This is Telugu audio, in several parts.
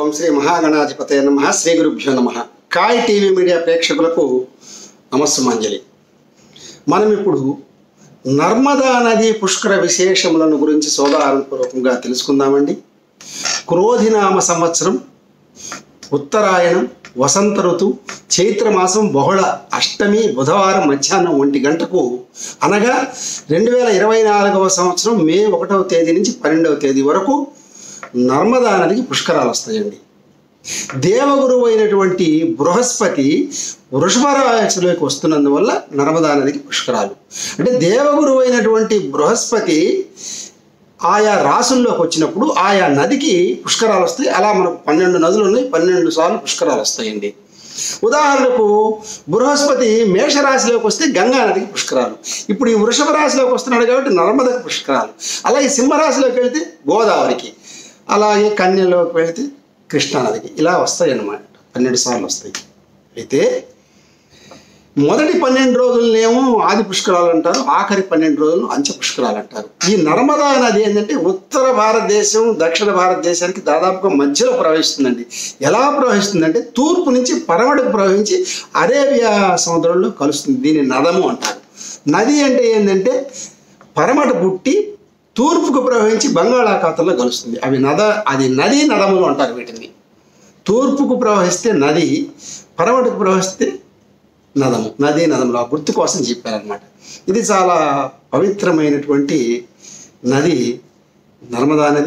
ఓం శ్రీ మహాగణాధిపతయ నమ శ్రీ గురుభ్యో నమ కాయ్ టీవీ మీడియా ప్రేక్షకులకు నమస్సుమాంజలి మనం ఇప్పుడు నర్మదా నది పుష్కర విశేషములను గురించి సోదారపూర్వకంగా తెలుసుకుందామండి క్రోధినామ సంవత్సరం ఉత్తరాయణం వసంత ఋతు చైత్రమాసం బహుళ అష్టమి బుధవారం మధ్యాహ్నం ఒంటి గంటకు అనగా రెండు వేల ఇరవై నాలుగవ సంవత్సరం మే ఒకటవ తేదీ నుంచి పన్నెండవ తేదీ వరకు నర్మదా నదికి పుష్కరాలు వస్తాయండి దేవగురువు అయినటువంటి బృహస్పతి వృషభ రాశిలోకి వస్తున్నందువల్ల నర్మదా నదికి పుష్కరాలు అంటే దేవగురువు అయినటువంటి బృహస్పతి ఆయా రాసుల్లోకి వచ్చినప్పుడు ఆయా నదికి పుష్కరాలు వస్తాయి అలా మనకు పన్నెండు నదులు ఉన్నాయి పన్నెండు సార్లు పుష్కరాలు వస్తాయండి ఉదాహరణకు బృహస్పతి మేషరాశిలోకి వస్తే గంగా నదికి పుష్కరాలు ఇప్పుడు ఈ వృషభ రాశిలోకి వస్తున్నాడు కాబట్టి నర్మదకు పుష్కరాలు అలాగే సింహరాశిలోకి వెళితే గోదావరికి అలాగే కన్యలోకి వెళితే కృష్ణానదికి ఇలా వస్తాయి అన్నమాట పన్నెండు సార్లు వస్తాయి అయితే మొదటి పన్నెండు రోజులనేమో ఆది పుష్కరాలు అంటారు ఆఖరి పన్నెండు రోజులు అంచె పుష్కరాలు అంటారు ఈ నర్మదా నది ఏంటంటే ఉత్తర భారతదేశం దక్షిణ భారతదేశానికి దాదాపుగా మధ్యలో ప్రవహిస్తుందండి ఎలా ప్రవహిస్తుందంటే తూర్పు నుంచి పరమడికి ప్రవహించి అరేబియా సముద్రంలో కలుస్తుంది దీన్ని నదము అంటారు నది అంటే ఏంటంటే పరమట పుట్టి తూర్పుకు ప్రవహించి బంగాళాఖాతంలో కలుస్తుంది అవి నద అది నది నదములు అంటారు వీటిని తూర్పుకు ప్రవహిస్తే నది పరమటికి ప్రవహిస్తే నదము నదీ నదములు ఆ గుర్తు కోసం చెప్పారనమాట ఇది చాలా పవిత్రమైనటువంటి నది నర్మదా నది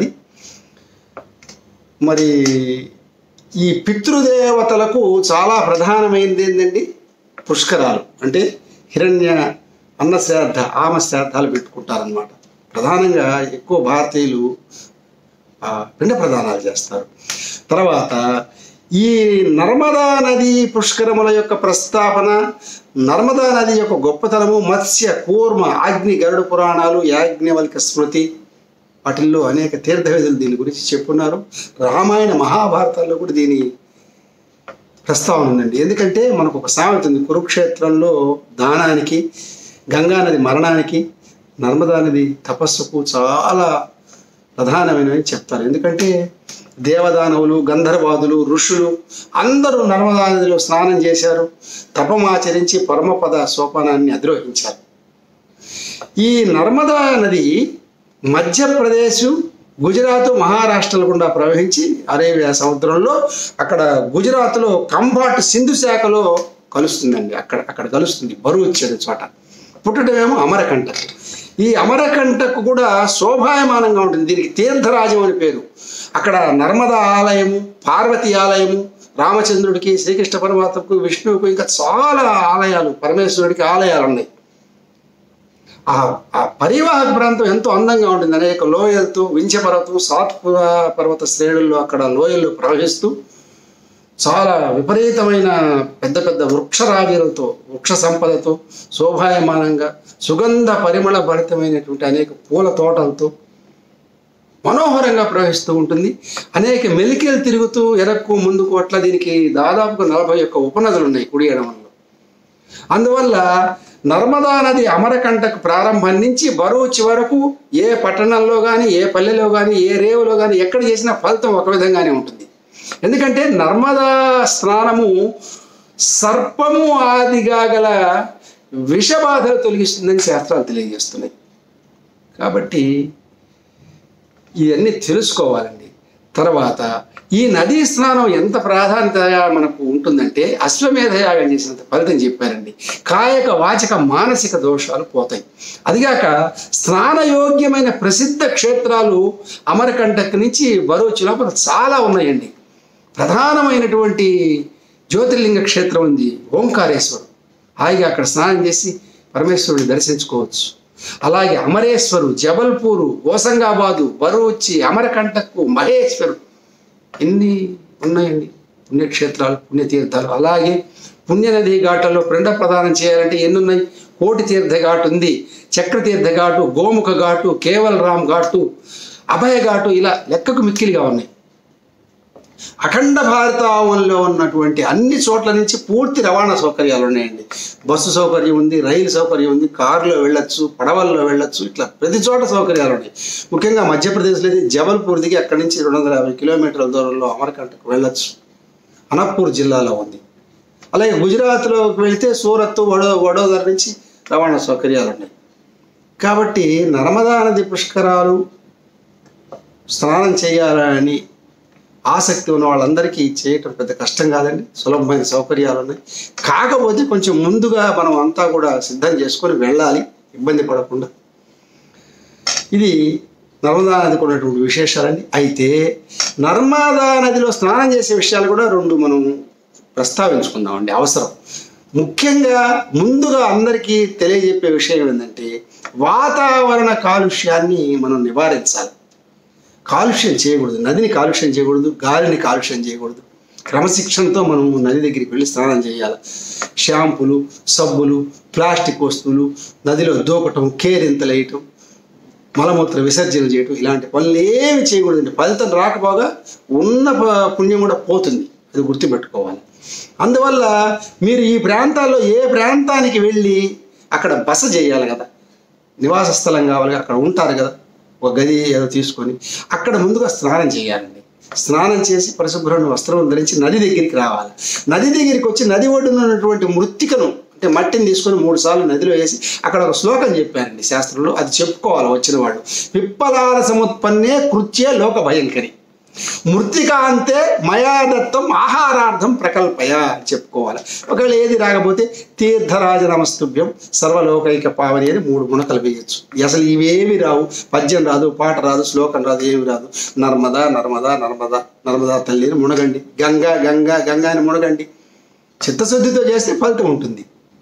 మరి ఈ పితృదేవతలకు చాలా ప్రధానమైనది ఏంటండి పుష్కరాలు అంటే హిరణ్య అన్నశ్రాద్ధ ఆమశ్రాద్ధాలు పెట్టుకుంటారనమాట ప్రధానంగా ఎక్కువ భారతీయులు ఆ, పిండ ప్రదానాలు చేస్తారు తర్వాత ఈ నర్మదా నది పుష్కరముల యొక్క ప్రస్తాపన నర్మదా నది యొక్క గొప్పతనము మత్స్య కూర్మ అగ్ని గరుడ పురాణాలు యాజ్ఞవల్క స్మృతి వాటిల్లో అనేక తీర్థవిధులు దీని గురించి చెప్పున్నారు రామాయణ మహాభారతాల్లో కూడా దీని ప్రస్తావన ఉందండి ఎందుకంటే మనకు ఒక సామెత ఉంది కురుక్షేత్రంలో దానానికి గంగానది మరణానికి నర్మదా నది తపస్సుకు చాలా ప్రధానమైనవి చెప్తారు ఎందుకంటే దేవదానవులు గంధర్వాదులు ఋషులు అందరూ నర్మదా నదిలో స్నానం చేశారు తపమాచరించి పరమపద సోపానాన్ని అధిరోహించారు ఈ నర్మదా నది మధ్యప్రదేశ్ గుజరాత్ మహారాష్ట్రల గుండా ప్రవహించి అరేబియా సముద్రంలో అక్కడ గుజరాత్లో కంబాట్ సింధు శాఖలో కలుస్తుందండి అక్కడ అక్కడ కలుస్తుంది బరువు వచ్చేది చోట పుట్టడమేమో అమరకంటకు ఈ అమరకంటకు కూడా శోభాయమానంగా ఉంటుంది దీనికి తీర్థరాజం అని పేరు అక్కడ నర్మదా ఆలయము పార్వతి ఆలయము రామచంద్రుడికి శ్రీకృష్ణ పరమాత్మకు విష్ణువుకు ఇంకా చాలా ఆలయాలు పరమేశ్వరుడికి ఆలయాలు ఉన్నాయి ఆ ఆ పరివాహక ప్రాంతం ఎంతో అందంగా ఉంటుంది అనేక లోయలతో వింధ్య పర్వతం సాత్పుర పర్వత శ్రేణుల్లో అక్కడ లోయలు ప్రవహిస్తూ చాలా విపరీతమైన పెద్ద పెద్ద వృక్షరాజులతో వృక్ష సంపదతో శోభాయమానంగా సుగంధ పరిమళ భరితమైనటువంటి అనేక పూల తోటలతో మనోహరంగా ప్రవహిస్తూ ఉంటుంది అనేక మెలికలు తిరుగుతూ ఎరక్కు ముందుకు అట్లా దీనికి దాదాపుగా నలభై ఒక్క ఉపనదులు ఉన్నాయి కుడి ఎడమల్లో అందువల్ల నర్మదా నది అమరకంటకు ప్రారంభం నుంచి బరువు వరకు ఏ పట్టణంలో కానీ ఏ పల్లెలో కానీ ఏ రేవులో కానీ ఎక్కడ చేసినా ఫలితం ఒక విధంగానే ఉంటుంది ఎందుకంటే నర్మదా స్నానము సర్పము ఆదిగా గల విషబాధలు తొలగిస్తుందని శాస్త్రాలు తెలియజేస్తున్నాయి కాబట్టి ఇవన్నీ తెలుసుకోవాలండి తర్వాత ఈ నదీ స్నానం ఎంత ప్రాధాన్యత మనకు ఉంటుందంటే అశ్వమేధ యాగం చేసినంత ఫలితం చెప్పారండి కాయక వాచక మానసిక దోషాలు పోతాయి అదిగాక స్నానయోగ్యమైన ప్రసిద్ధ క్షేత్రాలు అమరకంటక్ నుంచి బరోచి లోపల చాలా ఉన్నాయండి ప్రధానమైనటువంటి జ్యోతిర్లింగ క్షేత్రం ఉంది ఓంకారేశ్వరం హాయిగా అక్కడ స్నానం చేసి పరమేశ్వరుని దర్శించుకోవచ్చు అలాగే అమరేశ్వరు జబల్పూరు హోసంగాబాదు బరూచి అమరకంటకు మహేశ్వరు ఎన్ని ఉన్నాయండి పుణ్యక్షేత్రాలు పుణ్యతీర్థాలు అలాగే పుణ్యనది ఘాట్లలో పిండ ప్రదానం చేయాలంటే ఎన్ని ఉన్నాయి కోటి తీర్థ ఘాట్ ఉంది చక్రతీర్థ ఘాటు గోముఖ ఘాటు కేవల్ రామ్ ఘాటు అభయ ఘాటు ఇలా లెక్కకు మిక్కిలిగా ఉన్నాయి అఖండ భారతావనంలో ఉన్నటువంటి అన్ని చోట్ల నుంచి పూర్తి రవాణా సౌకర్యాలు ఉన్నాయండి బస్సు సౌకర్యం ఉంది రైలు సౌకర్యం ఉంది కారులో వెళ్ళొచ్చు పడవల్లో వెళ్ళొచ్చు ఇట్లా ప్రతి చోట సౌకర్యాలు ఉన్నాయి ముఖ్యంగా మధ్యప్రదేశ్లో అయితే జబల్పూర్ దిగి అక్కడి నుంచి రెండు వందల యాభై కిలోమీటర్ల దూరంలో అమరకంటకు వెళ్ళొచ్చు అనప్పూర్ జిల్లాలో ఉంది అలాగే గుజరాత్లోకి వెళ్తే సూరత్ వడో వడోదర నుంచి రవాణా సౌకర్యాలు ఉన్నాయి కాబట్టి నర్మదా నది పుష్కరాలు స్నానం చేయాలని ఆసక్తి ఉన్న వాళ్ళందరికీ చేయటం పెద్ద కష్టం కాదండి సులభమైన సౌకర్యాలు ఉన్నాయి కాకపోతే కొంచెం ముందుగా మనం అంతా కూడా సిద్ధం చేసుకొని వెళ్ళాలి ఇబ్బంది పడకుండా ఇది నర్మదా నదికి ఉన్నటువంటి విశేషాలండి అయితే నర్మదా నదిలో స్నానం చేసే విషయాలు కూడా రెండు మనం ప్రస్తావించుకుందామండి అవసరం ముఖ్యంగా ముందుగా అందరికీ తెలియజెప్పే విషయం ఏంటంటే వాతావరణ కాలుష్యాన్ని మనం నివారించాలి కాలుష్యం చేయకూడదు నదిని కాలుష్యం చేయకూడదు గాలిని కాలుష్యం చేయకూడదు క్రమశిక్షణతో మనం నది దగ్గరికి వెళ్ళి స్నానం చేయాలి షాంపులు సబ్బులు ప్లాస్టిక్ వస్తువులు నదిలో దూకటం కేరింతలేయటం మలమూత్ర విసర్జన చేయటం ఇలాంటి పనులు ఏమి చేయకూడదండి ఫలితం రాకపోగా ఉన్న ప- పుణ్యం కూడా పోతుంది అది గుర్తుపెట్టుకోవాలి అందువల్ల మీరు ఈ ప్రాంతాల్లో ఏ ప్రాంతానికి వెళ్ళి అక్కడ బస చేయాలి కదా నివాస స్థలం కావాలి అక్కడ ఉంటారు కదా ఒక గది ఏదో తీసుకొని అక్కడ ముందుగా స్నానం చేయాలండి స్నానం చేసి పరిశుభ్రమైన వస్త్రం ధరించి నది దగ్గరికి రావాలి నది దగ్గరికి వచ్చి నది ఒడ్డున ఉన్నటువంటి మృత్తికను అంటే మట్టిని తీసుకొని మూడు సార్లు నదిలో వేసి అక్కడ ఒక శ్లోకం చెప్పారండి శాస్త్రంలో అది చెప్పుకోవాలి వచ్చిన వాళ్ళు పిప్పలాల సముత్పన్నే కృత్యే లోక భయంకరి మృతికాంతే మయాదత్తం ఆహారార్థం ప్రకల్పయ అని చెప్పుకోవాలి ఒకవేళ ఏది రాకపోతే తీర్థరాజ నమస్తుభ్యం సర్వలోకైక పావని అని మూడు మునకలు వేయచ్చు అసలు ఇవేవి రావు పద్యం రాదు పాట రాదు శ్లోకం రాదు ఏమి రాదు నర్మదా నర్మదా నర్మదా నర్మదా తల్లిని మునగండి గంగా గంగా గంగా అని మునగండి చిత్తశుద్ధితో చేస్తే ఫలితం ఉంటుంది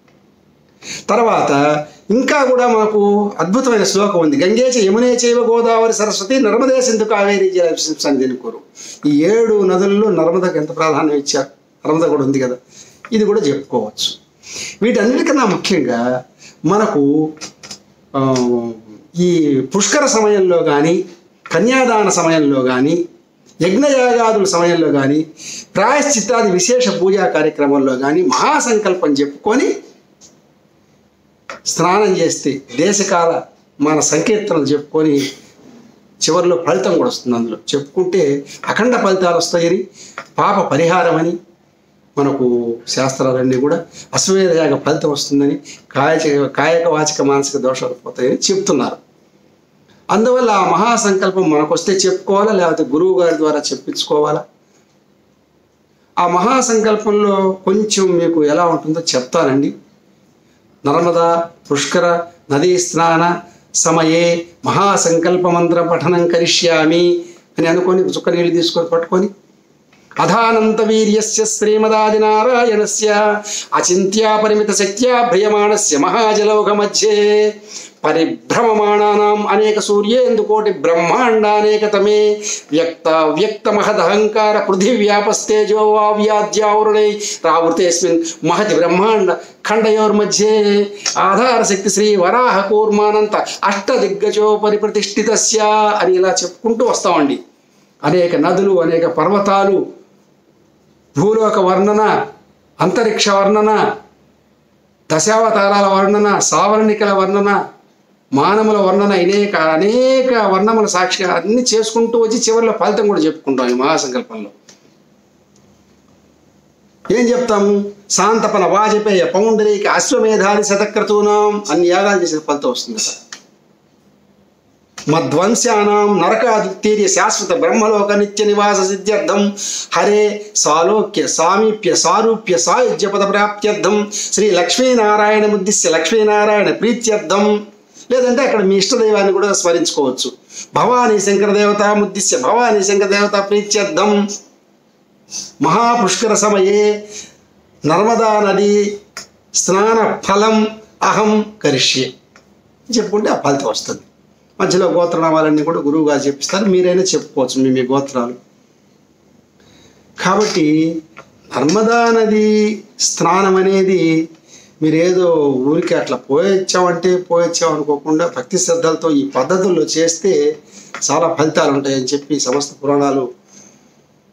తర్వాత ఇంకా కూడా మనకు అద్భుతమైన శ్లోకం ఉంది గంగేచ యమునే చైవ గోదావరి సరస్వతి నర్మదే సింధు కావేరి సన్నిధిని ఈ ఏడు నదుల్లో నర్మదకు ఎంత ప్రాధాన్యం ఇచ్చారు నర్మద కూడా ఉంది కదా ఇది కూడా చెప్పుకోవచ్చు వీటన్నిటికన్నా ముఖ్యంగా మనకు ఆ, ఈ పుష్కర సమయంలో కానీ కన్యాదాన సమయంలో కానీ యజ్ఞయాగాదుల సమయంలో కానీ ప్రాయశ్చిత్తాది విశేష పూజా కార్యక్రమంలో కానీ మహాసంకల్పం చెప్పుకొని స్నానం చేస్తే దేశకాల మన సంకీర్తనలు చెప్పుకొని చివరిలో ఫలితం కూడా వస్తుంది అందులో చెప్పుకుంటే అఖండ ఫలితాలు వస్తాయని పాప పరిహారం అని మనకు శాస్త్రాలన్నీ కూడా అశ్వమేధయాగ ఫలితం వస్తుందని కాయ కాయక వాచక మానసిక దోషాలు పోతాయని చెప్తున్నారు అందువల్ల ఆ మహాసంకల్పం మనకు వస్తే చెప్పుకోవాలా లేకపోతే గురువు గారి ద్వారా చెప్పించుకోవాలా ఆ మహాసంకల్పంలో కొంచెం మీకు ఎలా ఉంటుందో చెప్తానండి నర్మదా పుష్కర నదీ స్నాన సమయే మహాసంకల్ప మంత్ర పఠనం కరిష్యామి అని అనుకొని చుక్క నీళ్ళు తీసుకొని పట్టుకొని అధానంత వీర్యస్య శ్రీమదాది నారాయణస్య అచింత్యా పరిమిత శక్త్యా భ్రియమాణస్య మహాజలౌఘ మధ్యే పరిభ్రమమాణానాం అనేక సూర్యేందుకోటి బ్రహ్మాండానేకతమే వ్యక్త వ్యక్త మహదహంకార పృథివ్యాపస్తేజో వావ్యాద్యావరుణై రావృతేస్మిన్ మహతి బ్రహ్మాండ ఖండయోర్మధ్యే ఆధారశక్తి శ్రీ వరాహ కూర్మానంత అష్టదిగ్గజోపరి ప్రతిష్ఠితస్య అని ఇలా చెప్పుకుంటూ వస్తామండి అనేక నదులు అనేక పర్వతాలు భూలోక వర్ణన అంతరిక్ష వర్ణన దశావతారాల వర్ణన సావర్ణికల వర్ణన మానవుల వర్ణన అనేక అనేక వర్ణముల సాక్షిగా అన్ని చేసుకుంటూ వచ్చి చివరిలో ఫలితం కూడా చెప్పుకుంటాం ఈ మహాసంకల్పంలో ఏం చెప్తాము శాంతపన వాజపేయ పౌండరీక అశ్వమేధాది శతక్రతూనాం అన్ని యాగాలు చేసిన ఫలితం వస్తుంది సార్ మధ్వంశానాం నరకాదిత్యర్య శాశ్వత బ్రహ్మలోక నిత్య నివాస సిద్ధ్యర్థం హరే సాలోక్య సామీప్య సారూప్య సాయుజ్య పద ప్రాప్త్యర్థం శ్రీ లక్ష్మీనారాయణ ముద్దిశ్య లక్ష్మీనారాయణ ప్రీత్యర్థం లేదంటే అక్కడ మీ ఇష్టదైవాన్ని కూడా స్మరించుకోవచ్చు భవానీ శంకర దేవత ముద్దిశ్య భవానీ శంకర దేవత ప్రీత్యర్థం మహాపుష్కర సమయే నర్మదా నది స్నాన ఫలం అహం కరిష్యే చెప్పుకుంటే ఆ ఫలితం వస్తుంది మధ్యలో గోత్రనామాలన్నీ కూడా గురువు గారు చెప్పిస్తారు మీరైనా చెప్పుకోవచ్చు మీ మీ గోత్రాలు కాబట్టి నర్మదా నది స్నానం అనేది మీరు ఏదో ఊరికి అట్లా పోయొచ్చామంటే పోయొచ్చాం అనుకోకుండా భక్తి శ్రద్ధలతో ఈ పద్ధతుల్లో చేస్తే చాలా ఫలితాలు ఉంటాయని చెప్పి సమస్త పురాణాలు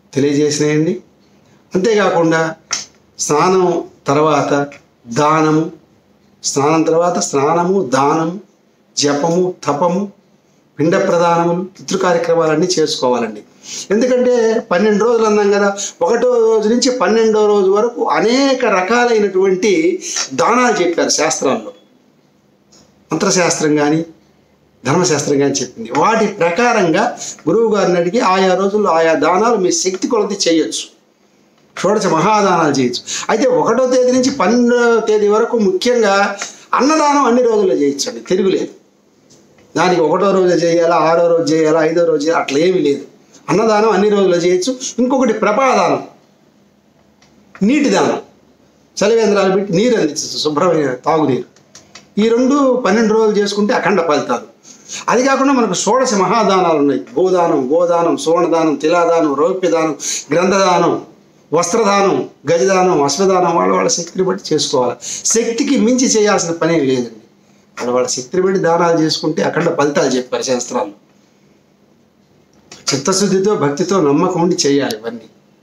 తెలియజేసినాయండి అంతేకాకుండా స్నానం తర్వాత దానము స్నానం తర్వాత స్నానము దానము జపము తపము పిండ ప్రదానములు పితృ కార్యక్రమాలన్నీ చేసుకోవాలండి ఎందుకంటే పన్నెండు రోజులు అన్నాం కదా ఒకటో రోజు నుంచి పన్నెండో రోజు వరకు అనేక రకాలైనటువంటి దానాలు చెప్పారు శాస్త్రాల్లో మంత్రశాస్త్రం కానీ ధర్మశాస్త్రం కానీ చెప్పింది వాటి ప్రకారంగా గురువు గారిని అడిగి ఆయా రోజుల్లో ఆయా దానాలు మీ శక్తి కొలది చేయొచ్చు షోడశ మహాదానాలు చేయొచ్చు అయితే ఒకటో తేదీ నుంచి పన్నెండో తేదీ వరకు ముఖ్యంగా అన్నదానం అన్ని రోజుల్లో చేయొచ్చండి తిరుగులేదు దానికి ఒకటో రోజు చేయాలా ఆరో రోజు చేయాలా ఐదో రోజు చేయాలా అట్లా ఏమీ లేదు అన్నదానం అన్ని రోజుల్లో చేయొచ్చు ఇంకొకటి ప్రపాదానం నీటి దానం చలివేంద్రాలు పెట్టి నీరు అందించచ్చు శుభ్రమైన తాగునీరు ఈ రెండు పన్నెండు రోజులు చేసుకుంటే అఖండ ఫలితాలు అది కాకుండా మనకు షోడశ మహాదానాలు ఉన్నాయి భూదానం గోదానం సువర్ణదానం తిలాదానం రౌప్యదానం గ్రంథదానం వస్త్రదానం గజదానం అశ్వదానం వాళ్ళ వాళ్ళ శక్తిని బట్టి చేసుకోవాలి శక్తికి మించి చేయాల్సిన పని ఏం లేదండి వాళ్ళ వాళ్ళ శక్తిని బట్టి దానాలు చేసుకుంటే అఖండ ఫలితాలు చెప్పారు శాస్త్రాలు చిత్తశుద్ధితో భక్తితో నమ్మకం ఉండి చేయాలి ఇవన్నీ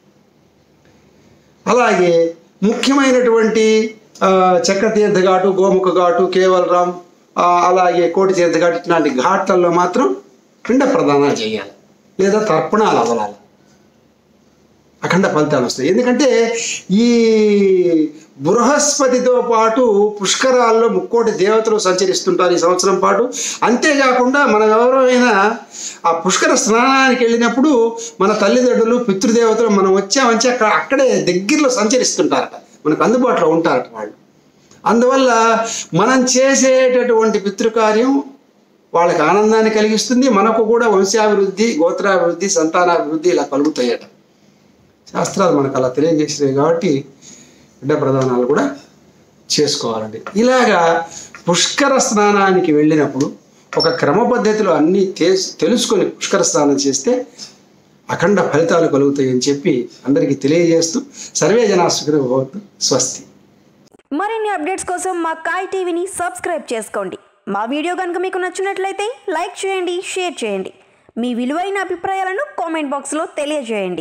అలాగే ముఖ్యమైనటువంటి ఆ, చక్ర తీర్థ ఘాటు గోముఖ ఘాటు కేవలరాం ఆ, అలాగే కోటి తీర్థ ఘాటు ఇట్లాంటి ఘాట్లలో మాత్రం పిండ ప్రదానాలు చేయాలి లేదా తర్పణాలు అవలాలి అఖండ ఫలితాలు వస్తాయి ఎందుకంటే ఈ బృహస్పతితో పాటు పుష్కరాల్లో ముక్కోటి దేవతలు సంచరిస్తుంటారు ఈ సంవత్సరం పాటు అంతేకాకుండా మనం ఎవరైనా ఆ పుష్కర స్నానానికి వెళ్ళినప్పుడు మన తల్లిదండ్రులు పితృదేవతలు మనం వచ్చామంచి అక్కడ అక్కడే దగ్గరలో సంచరిస్తుంటారట మనకు అందుబాటులో ఉంటారట వాళ్ళు అందువల్ల మనం చేసేటటువంటి పితృకార్యం వాళ్ళకి ఆనందాన్ని కలిగిస్తుంది మనకు కూడా వంశాభివృద్ధి గోత్రాభివృద్ధి సంతానాభివృద్ధి ఇలా కలుగుతాయట శాస్త్రాలు మనకు అలా తెలియజేసినాయి కాబట్టి బిడ్డ ప్రధానాలు కూడా చేసుకోవాలండి ఇలాగా పుష్కర స్నానానికి వెళ్ళినప్పుడు ఒక క్రమ పద్ధతిలో అన్నీ తెస్- తెలుసుకొని పుష్కర స్నానం చేస్తే అఖండ ఫలితాలు కలుగుతాయని చెప్పి అందరికీ తెలియజేస్తూ సర్వే జనాసుకుని భవతు స్వస్తి మరిన్ని అప్డేట్స్ కోసం మా కాయ్ టీవీని సబ్స్క్రైబ్ చేసుకోండి మా వీడియో కనుక మీకు నచ్చినట్లయితే లైక్ చేయండి షేర్ చేయండి మీ విలువైన అభిప్రాయాలను కామెంట్ బాక్స్లో తెలియజేయండి